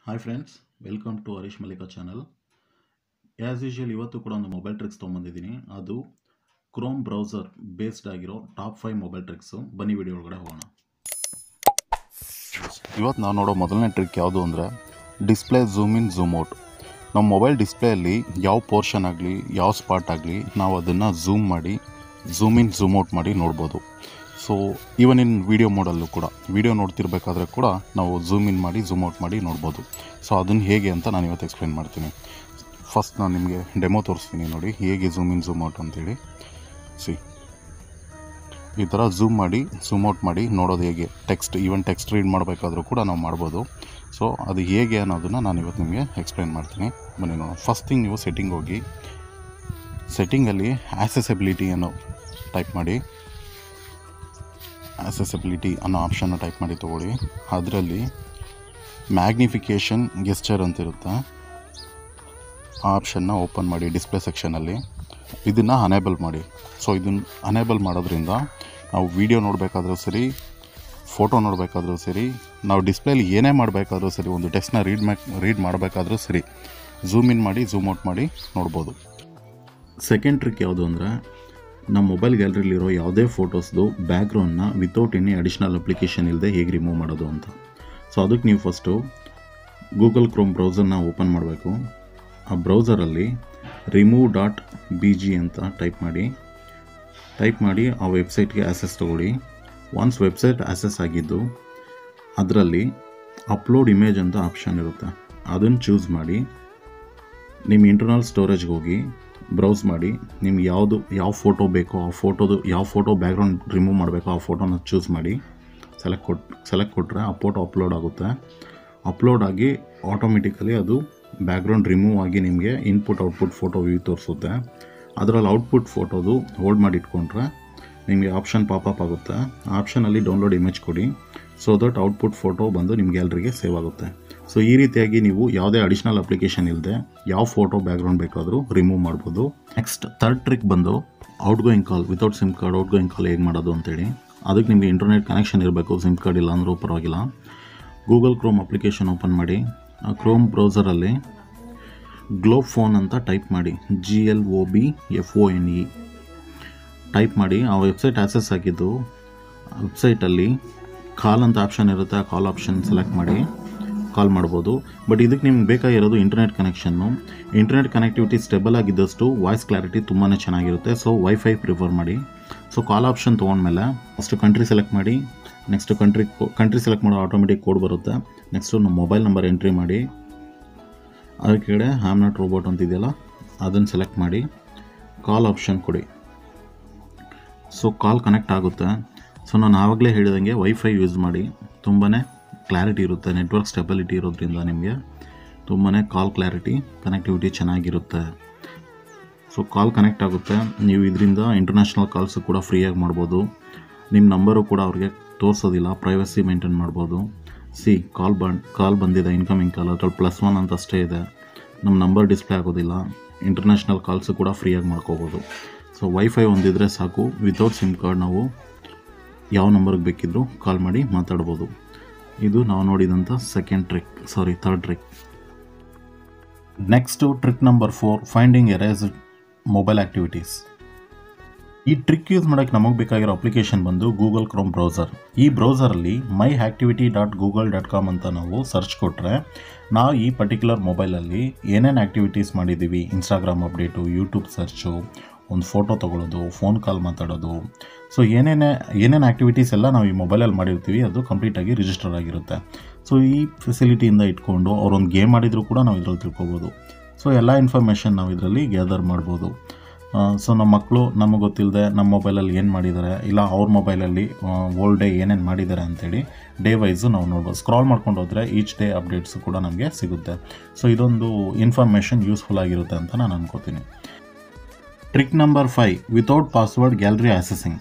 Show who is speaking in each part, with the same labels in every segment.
Speaker 1: hi friends welcome to Harish Mallika channel as usual ಇವತ್ತು ಕೂಡ ಒಂದು ಮೊಬೈಲ್ ಟ್ರಿಕ್ಸ್ ತೊಗೊಂಬಂದಿದ್ದೀನಿ ಅದು ಕ್ರೋಮ್ ಬ್ರೌಸರ್ ಬೇಸ್ಡ್ ಆಗಿರೋ ಟಾಪ್ ಫೈವ್ ಮೊಬೈಲ್ ಟ್ರಿಕ್ಸು ಬನ್ನಿ ವಿಡಿಯೋ ಒಳಗಡೆ ಹೋಗೋಣ
Speaker 2: ಇವತ್ತು ನಾವು ನೋಡೋ ಮೊದಲನೇ ಟ್ರಿಕ್ ಯಾವುದು ಅಂದರೆ display zoom in zoom out ನಮ್ಮ ಮೊಬೈಲ್ ಡಿಸ್ಪ್ಲೇಯಲ್ಲಿ ಯಾವ ಪೋರ್ಷನ್ ಆಗಲಿ ಯಾವ ಸ್ಪಾಟ್ ಆಗಲಿ ನಾವು ಅದನ್ನು ಝೂಮ್ ಮಾಡಿ ಝೂಮ್ ಇನ್ ಝೂಮ್ ಔಟ್ ಮಾಡಿ ನೋಡ್ಬೋದು ಸೊ ಈವನ್ ಇನ್ ವಿಡಿಯೋ ಮೋಡಲ್ಲೂ ಕೂಡ ವಿಡಿಯೋ ನೋಡ್ತಿರ್ಬೇಕಾದ್ರೆ ಕೂಡ ನಾವು ಝೂಮ್ ಇನ್ ಮಾಡಿ ಝೂಮ್ ಔಟ್ ಮಾಡಿ ನೋಡ್ಬೋದು ಸೊ ಅದನ್ನು ಹೇಗೆ ಅಂತ ನಾನು ಇವತ್ತು ಎಕ್ಸ್ಪ್ಲೇನ್ ಮಾಡ್ತೀನಿ ಫಸ್ಟ್ ನಾನು ನಿಮಗೆ ಡೆಮೋ ತೋರಿಸ್ತೀನಿ ನೋಡಿ ಹೇಗೆ ಝೂಮ್ ಇನ್ ಝೂಮ್ ಔಟ್ ಅಂತೇಳಿ ಸಿ ಈ ಥರ ಝೂಮ್ ಮಾಡಿ ಝೂಮ್ ಔಟ್ ಮಾಡಿ ನೋಡೋದು ಹೇಗೆ ಟೆಕ್ಸ್ಟ್ ಈವನ್ ಟೆಕ್ಸ್ಟ್ ರೀಡ್ ಮಾಡಬೇಕಾದ್ರೂ ಕೂಡ ನಾವು ಮಾಡ್ಬೋದು ಸೊ ಅದು ಹೇಗೆ ಅನ್ನೋದನ್ನು ನಾನು ಇವತ್ತು ನಿಮಗೆ ಎಕ್ಸ್ಪ್ಲೈನ್ ಮಾಡ್ತೀನಿ ಬನ್ನಿ ನೋಡೋಣ ಫಸ್ಟ್ ಥಿಂಗ್ ನೀವು ಸೆಟ್ಟಿಂಗ್ ಹೋಗಿ ಸೆಟ್ಟಿಂಗಲ್ಲಿ ಆ್ಯಸೆಸಿಬಿಲಿಟಿ ಅನ್ನೋ ಟೈಪ್ ಮಾಡಿ ಆ್ಯಸೆಸಿಬಿಲಿಟಿ ಅನ್ನೋ ಆಪ್ಷನ್ನ ಟೈಪ್ ಮಾಡಿ ತೊಗೊಳ್ಳಿ ಅದರಲ್ಲಿ ಮ್ಯಾಗ್ನಿಫಿಕೇಷನ್ ಗೆಸ್ಚರ್ ಅಂತಿರುತ್ತೆ ಆ ಆಪ್ಷನ್ನ ಓಪನ್ ಮಾಡಿ ಡಿಸ್ಪ್ಲೇ ಸೆಕ್ಷನಲ್ಲಿ ಇದನ್ನು ಅನೇಬಲ್ ಮಾಡಿ ಸೊ ಇದನ್ನು ಅನೇಬಲ್ ಮಾಡೋದ್ರಿಂದ ನಾವು ವಿಡಿಯೋ ನೋಡಬೇಕಾದ್ರೂ ಸರಿ ಫೋಟೋ ನೋಡಬೇಕಾದ್ರೂ ಸರಿ ನಾವು ಡಿಸ್ಪ್ಲೇಲಿ ಏನೇ ಮಾಡಬೇಕಾದ್ರೂ ಸರಿ ಒಂದು ಟೆಕ್ಸ್ಟ್ನ ರೀಡ್ ಮ್ಯಾಕ್ ರೀಡ್ ಮಾಡಬೇಕಾದ್ರೂ ಸರಿ ಝೂಮ್ ಇನ್ ಮಾಡಿ ಝೂಮ್ ಔಟ್ ಮಾಡಿ ನೋಡ್ಬೋದು
Speaker 1: ಸೆಕೆಂಡ್ ಟ್ರಿಕ್ ಯಾವುದು ಅಂದರೆ ನಮ್ಮ ಮೊಬೈಲ್ ಗ್ಯಾಲರಿಲಿರೋ ಯಾವುದೇ ಫೋಟೋಸ್ದು ಬ್ಯಾಕ್ಗ್ರೌಂಡ್ನ ವಿತೌಟ್ ಎನಿ ಅಡಿಷ್ನಲ್ ಅಪ್ಲಿಕೇಶನ್ ಇಲ್ಲದೆ ಹೇಗೆ ರಿಮೂವ್ ಮಾಡೋದು ಅಂತ ಸೊ ಅದಕ್ಕೆ ನೀವು ಫಸ್ಟು ಗೂಗಲ್ ಕ್ರೋಮ್ ಬ್ರೌಸರ್ನ ಓಪನ್ ಮಾಡಬೇಕು ಆ ಬ್ರೌಸರಲ್ಲಿ ರಿಮೂವ್ ಡಾಟ್ ಬಿ ಜಿ ಅಂತ ಟೈಪ್ ಮಾಡಿ ಟೈಪ್ ಮಾಡಿ ಆ ವೆಬ್ಸೈಟ್ಗೆ ಆ್ಯಸೆಸ್ ತೊಗೊಳ್ಳಿ ಒನ್ಸ್ ವೆಬ್ಸೈಟ್ ಆ್ಯಸೆಸ್ ಆಗಿದ್ದು ಅದರಲ್ಲಿ ಅಪ್ಲೋಡ್ ಇಮೇಜ್ ಅಂತ ಆಪ್ಷನ್ ಇರುತ್ತೆ ಅದನ್ನು ಚೂಸ್ ಮಾಡಿ ನಿಮ್ಮ ಇಂಟರ್ನಲ್ ಸ್ಟೋರೇಜ್ಗೆ ಹೋಗಿ ಬ್ರೌಸ್ ಮಾಡಿ ನಿಮ್ಗೆ ಯಾವುದು ಯಾವ ಫೋಟೋ ಬೇಕೋ ಆ ಫೋಟೋದು ಯಾವ ಫೋಟೋ ಬ್ಯಾಕ್ಗ್ರೌಂಡ್ ರಿಮೂವ್ ಮಾಡಬೇಕೋ ಆ ಫೋಟೋನ ಚೂಸ್ ಮಾಡಿ ಸೆಲೆಕ್ಟ್ ಕೊಟ್ ಸೆಲೆಕ್ಟ್ ಕೊಟ್ಟರೆ ಆ ಫೋಟೋ ಅಪ್ಲೋಡ್ ಆಗುತ್ತೆ ಅಪ್ಲೋಡ್ ಆಗಿ ಆಟೋಮೆಟಿಕಲಿ ಅದು ಬ್ಯಾಕ್ಗ್ರೌಂಡ್ ರಿಮೂವ್ ಆಗಿ ನಿಮಗೆ ಇನ್ಪುಟ್ ಔಟ್ಪುಟ್ ಫೋಟೋ ವ್ಯೂ ತೋರಿಸುತ್ತೆ ಅದರಲ್ಲಿ ಔಟ್ಪುಟ್ ಫೋಟೋದು ಹೋಲ್ಡ್ ಮಾಡಿ ಇಟ್ಕೊಂಡ್ರೆ ನಿಮಗೆ ಆಪ್ಷನ್ ಪಾಪಪ್ ಆಗುತ್ತೆ ಆ ಆಪ್ಷನಲ್ಲಿ ಡೌನ್ಲೋಡ್ ಇಮೇಜ್ ಕೊಡಿ ಸೊ ದಟ್ ಔಟ್ಪುಟ್ ಫೋಟೋ ಬಂದು ನಿಮ್ಮ ಗ್ಯಾಲರಿಗೆ ಸೇವ್ ಆಗುತ್ತೆ ಸೊ ಈ ರೀತಿಯಾಗಿ ನೀವು ಯಾವುದೇ ಅಡಿಷ್ನಲ್ ಅಪ್ಲಿಕೇಶನ್ ಇಲ್ಲದೆ ಯಾವ ಫೋಟೋ ಬ್ಯಾಕ್ಗ್ರೌಂಡ್ ಬೇಕಾದರೂ ರಿಮೂವ್ ಮಾಡ್ಬೋದು ನೆಕ್ಸ್ಟ್ ಥರ್ಡ್ ಟ್ರಿಕ್ ಬಂದು outgoing call without SIM card outgoing call ಹೇಗೆ ಮಾಡೋದು ಅಂತೇಳಿ ಅದಕ್ಕೆ ನಿಮಗೆ ಇಂಟರ್ನೆಟ್ ಕನೆಕ್ಷನ್ ಇರಬೇಕು ಸಿಮ್ ಕಾರ್ಡ್ ಇಲ್ಲ ಅಂದರೂ ಪರವಾಗಿಲ್ಲ ಗೂಗಲ್ ಕ್ರೋಮ್ ಅಪ್ಲಿಕೇಶನ್ ಓಪನ್ ಮಾಡಿ ಆ ಕ್ರೋಮ್ ಬ್ರೌಸರಲ್ಲಿ ಗ್ಲೋಬ್ ಫೋನ್ ಅಂತ ಟೈಪ್ ಮಾಡಿ G L O B F O N E type ಮಾಡಿ ಆ ವೆಬ್ಸೈಟ್ ಆಕ್ಸೆಸ್ ಆಗಿದ್ದು ವೆಬ್ಸೈಟಲ್ಲಿ ಕಾಲ್ ಅಂತ ಆಪ್ಷನ್ ಇರುತ್ತೆ ಆ ಕಾಲ್ ಆಪ್ಷನ್ ಸೆಲೆಕ್ಟ್ ಮಾಡಿ ಕಾಲ್ ಮಾಡ್ಬೋದು ಬಟ್ ಇದಕ್ಕೆ ನಿಮ್ಗೆ ಬೇಕಾಗಿರೋದು ಇಂಟರ್ನೆಟ್ ಕನೆಕ್ಷನ್ನು ಇಂಟರ್ನೆಟ್ ಕನೆಕ್ಟಿವಿಟಿ ಸ್ಟೇಬಲ್ ಆಗಿದ್ದಷ್ಟು ವಾಯ್ಸ್ ಕ್ಲಾರಿಟಿ ತುಂಬಾ ಚೆನ್ನಾಗಿರುತ್ತೆ ಸೊ ವೈಫೈ ಪ್ರಿಫರ್ ಮಾಡಿ ಸೊ ಕಾಲ್ ಆಪ್ಷನ್ ತೊಗೊಂಡ್ಮೇಲೆ ಫಸ್ಟು ಕಂಟ್ರಿ ಸೆಲೆಕ್ಟ್ ಮಾಡಿ ನೆಕ್ಸ್ಟು ಕಂಟ್ರಿ ಕಂಟ್ರಿ ಸೆಲೆಕ್ಟ್ ಮಾಡೋ ಆಟೋಮೆಟಿಕ್ ಕೋಡ್ ಬರುತ್ತೆ ನೆಕ್ಸ್ಟು ನಮ್ಮ ಮೊಬೈಲ್ ನಂಬರ್ ಎಂಟ್ರಿ ಮಾಡಿ ಅದರ ಕೆಳಗಡೆ ಹ್ಯಾಮ್ ನಾಟ್ ರೋಬೋಟ್ ಅಂತಿದೆಯಲ್ಲ ಅದನ್ನು ಸೆಲೆಕ್ಟ್ ಮಾಡಿ ಕಾಲ್ ಆಪ್ಷನ್ ಕೊಡಿ ಸೊ ಕಾಲ್ ಕನೆಕ್ಟ್ ಆಗುತ್ತೆ ಸೊ ನಾನು ಆವಾಗಲೇ ಹೇಳಿದಂಗೆ ವೈಫೈ ಯೂಸ್ ಮಾಡಿ ತುಂಬಾ ಕ್ಲಾರಿಟಿ ಇರುತ್ತೆ ನೆಟ್ವರ್ಕ್ ಸ್ಟೆಬಿಲಿಟಿ ಇರೋದ್ರಿಂದ ನಿಮಗೆ ತುಂಬಾ ಕಾಲ್ ಕ್ಲಾರಿಟಿ ಕನೆಕ್ಟಿವಿಟಿ ಚೆನ್ನಾಗಿರುತ್ತೆ ಸೊ ಕಾಲ್ ಕನೆಕ್ಟ್ ಆಗುತ್ತೆ ನೀವು ಇದರಿಂದ ಇಂಟರ್ನ್ಯಾಷನಲ್ ಕಾಲ್ಸು ಕೂಡ ಫ್ರೀಯಾಗಿ ಮಾಡ್ಬೋದು ನಿಮ್ಮ ನಂಬರು ಕೂಡ ಅವ್ರಿಗೆ ತೋರಿಸೋದಿಲ್ಲ ಪ್ರೈವಸಿ ಮೇಂಟೈನ್ ಮಾಡ್ಬೋದು ಸಿ ಕಾಲ್ ಬಂದ್ ಕಾಲ್ ಬಂದಿದೆ ಇನ್ಕಮಿಂಗ್ ಕಾಲ್ ಅದ್ರಲ್ಲಿ ಪ್ಲಸ್ ಒನ್ ಅಂತ ಅಷ್ಟೇ ಇದೆ ನಮ್ಮ ನಂಬರ್ ಡಿಸ್ಪ್ಲೇ ಆಗೋದಿಲ್ಲ ಇಂಟರ್ನ್ಯಾಷನಲ್ ಕಾಲ್ಸು ಕೂಡ ಫ್ರೀಯಾಗಿ ಮಾಡ್ಕೋಬೋದು ಸೊ ವೈಫೈ ಹೊಂದಿದ್ರೆ ಸಾಕು ವಿತೌಟ್ ಸಿಮ್ ಕಾರ್ಡ್ ನಾವು ಯಾವ ನಂಬರ್ಗೆ ಬೇಕಿದ್ದರೂ ಕಾಲ್ ಮಾಡಿ ಮಾತಾಡ್ಬೋದು ಇದು ನಾವು ನೋಡಿದಂಥ second trick sorry third trick next trick number four finding erase mobile activities ಈ ಟ್ರಿಕ್ ಯೂಸ್ ಮಾಡೋಕ್ಕೆ ನಮಗೆ ಬೇಕಾಗಿರೋ ಅಪ್ಲಿಕೇಶನ್ ಬಂದು ಗೂಗಲ್ ಕ್ರೋಮ್ ಬ್ರೌಸರ್ ಈ ಬ್ರೌಸರಲ್ಲಿ my activity dot Google dot com ಅಂತ ನಾವು ಸರ್ಚ್ ಕೊಟ್ಟರೆ ನಾವು ಈ ಪರ್ಟಿಕ್ಯುಲರ್ ಮೊಬೈಲಲ್ಲಿ ಏನೇನು ಆ್ಯಕ್ಟಿವಿಟೀಸ್ ಮಾಡಿದ್ದೀವಿ ಇನ್ಸ್ಟಾಗ್ರಾಮ್ ಅಪ್ಡೇಟು ಯೂಟ್ಯೂಬ್ ಸರ್ಚು ಒಂದು ಫೋಟೋ ತೊಗೊಳೋದು ಫೋನ್ ಕಾಲ್ ಮಾತಾಡೋದು ಸೊ ಏನೇನೇ ಏನೇನು ಆ್ಯಕ್ಟಿವಿಟೀಸ್ ಎಲ್ಲ ನಾವು ಈ ಮೊಬೈಲಲ್ಲಿ ಮಾಡಿರ್ತೀವಿ ಅದು ಕಂಪ್ಲೀಟಾಗಿ ರಿಜಿಸ್ಟರ್ ಆಗಿರುತ್ತೆ ಸೊ ಈ ಫೆಸಿಲಿಟಿಯಿಂದ ಇಟ್ಕೊಂಡು ಅವರೊಂದು ಗೇಮ್ ಮಾಡಿದರೂ ಕೂಡ ನಾವು ಇದರಲ್ಲಿ ತಿಳ್ಕೊಬೋದು ಸೊ ಎಲ್ಲ ಇನ್ಫಾರ್ಮೇಷನ್ ನಾವು ಇದರಲ್ಲಿ ಗ್ಯಾದರ್ ಮಾಡ್ಬೋದು ಸೊ ನಮ್ಮ ಮಕ್ಕಳು ನಮಗೆ ಗೊತ್ತಿಲ್ಲದೆ ನಮ್ಮ ಮೊಬೈಲಲ್ಲಿ ಏನು ಮಾಡಿದ್ದಾರೆ ಇಲ್ಲ ಅವ್ರ ಮೊಬೈಲಲ್ಲಿ ಓಲ್ಡ್ ಡೇ ಏನೇನು ಮಾಡಿದ್ದಾರೆ ಅಂತೇಳಿ ಡೇ ವೈಸು ನಾವು ನೋಡ್ಬೋದು ಸ್ಕ್ರಾಲ್ ಮಾಡ್ಕೊಂಡು ಹೋದರೆ ಈಚ್ ಡೇ ಅಪ್ಡೇಟ್ಸು ಕೂಡ ನಮಗೆ ಸಿಗುತ್ತೆ ಸೊ ಇದೊಂದು ಇನ್ಫಾರ್ಮೇಷನ್ ಯೂಸ್ಫುಲ್ ಆಗಿರುತ್ತೆ ಅಂತ ನಾನು ಅನ್ಕೋತೀನಿ trick number five without password gallery accessing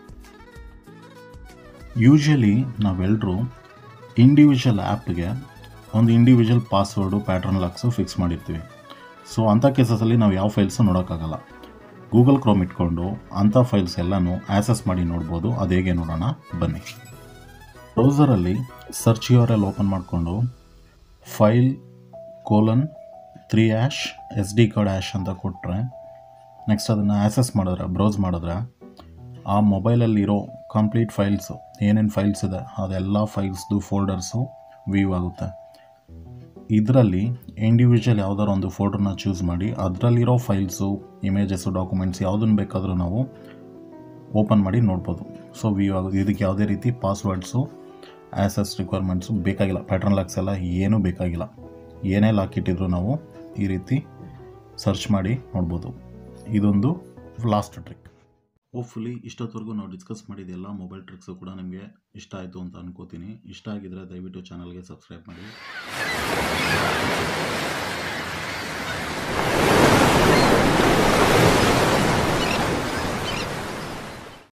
Speaker 1: usually ನಾವೆಲ್ಲರೂ ಇಂಡಿವಿಜುವಲ್ ಆ್ಯಪ್ಗೆ ಒಂದು individual password pattern locks fix ಮಾಡಿರ್ತೀವಿ ಸೊ ಅಂಥ ಕೇಸಸಲ್ಲಿ ನಾವು ಯಾವ ಫೈಲ್ಸು ನೋಡೋಕ್ಕಾಗಲ್ಲ ಗೂಗಲ್ ಕ್ರೋಮ್ ಇಟ್ಕೊಂಡು ಅಂಥ ಫೈಲ್ಸ್ ಎಲ್ಲನೂ ಆ್ಯಸೆಸ್ ಮಾಡಿ ನೋಡ್ಬೋದು ಅದು ಹೇಗೆ ನೋಡೋಣ ಬನ್ನಿ ಬ್ರೌಸರಲ್ಲಿ search you are L open ಮಾಡಿಕೊಂಡು file colon three ash S D card ash ಅಂತ ಕೊಟ್ಟರೆ ನೆಕ್ಸ್ಟ್ ಅದನ್ನು ಆ್ಯಸಸ್ ಮಾಡಿದ್ರೆ ಬ್ರೌಸ್ ಮಾಡಿದ್ರೆ ಆ ಮೊಬೈಲಲ್ಲಿರೋ ಕಂಪ್ಲೀಟ್ ಫೈಲ್ಸು ಏನೇನು ಫೈಲ್ಸ್ ಇದೆ ಅದೆಲ್ಲ ಫೈಲ್ಸ್ದು ಫೋಲ್ಡರ್ಸು ವ್ಯೂ ಆಗುತ್ತೆ ಇದರಲ್ಲಿ ಇಂಡಿವಿಜುವಲ್ ಯಾವ್ದಾರು ಒಂದು ಫೋಲ್ಡರ್ನ ಚೂಸ್ ಮಾಡಿ ಅದರಲ್ಲಿರೋ ಫೈಲ್ಸು ಇಮೇಜಸ್ಸು ಡಾಕ್ಯುಮೆಂಟ್ಸ್ ಯಾವುದನ್ನು ಬೇಕಾದರೂ ನಾವು ಓಪನ್ ಮಾಡಿ ನೋಡ್ಬೋದು ಸೊ ವ್ಯೂ ಆಗೋದು ಇದಕ್ಕೆ ಯಾವುದೇ ರೀತಿ ಪಾಸ್ವರ್ಡ್ಸು ಆ್ಯಸಸ್ ರಿಕ್ವೈರ್ಮೆಂಟ್ಸು ಬೇಕಾಗಿಲ್ಲ ಪ್ಯಾಟ್ರನ್ ಲಾಕ್ಸ್ ಎಲ್ಲ ಏನೂ ಬೇಕಾಗಿಲ್ಲ ಏನೇ ಲಾಕ್ ಇಟ್ಟಿದ್ರು ನಾವು ಈ ರೀತಿ ಸರ್ಚ್ ಮಾಡಿ ನೋಡ್ಬೋದು ಇದೊಂದು ಲಾಸ್ಟ್ ಟ್ರಿಕ್ ಹೋಪ್ಫುಲಿ ಇಷ್ಟೊತ್ತವರೆಗೂ ನಾವು ಡಿಸ್ಕಸ್ ಮಾಡಿದ ಎಲ್ಲ ಮೊಬೈಲ್ ಟ್ರಿಕ್ಸು ಕೂಡ ನಿಮಗೆ ಇಷ್ಟ ಆಯಿತು ಅಂತ ಅನ್ಕೋತೀನಿ ಇಷ್ಟ ಆಗಿದ್ರೆ ದಯವಿಟ್ಟು ಚಾನಲ್ಗೆ ಸಬ್ಸ್ಕ್ರೈಬ್ ಮಾಡಿ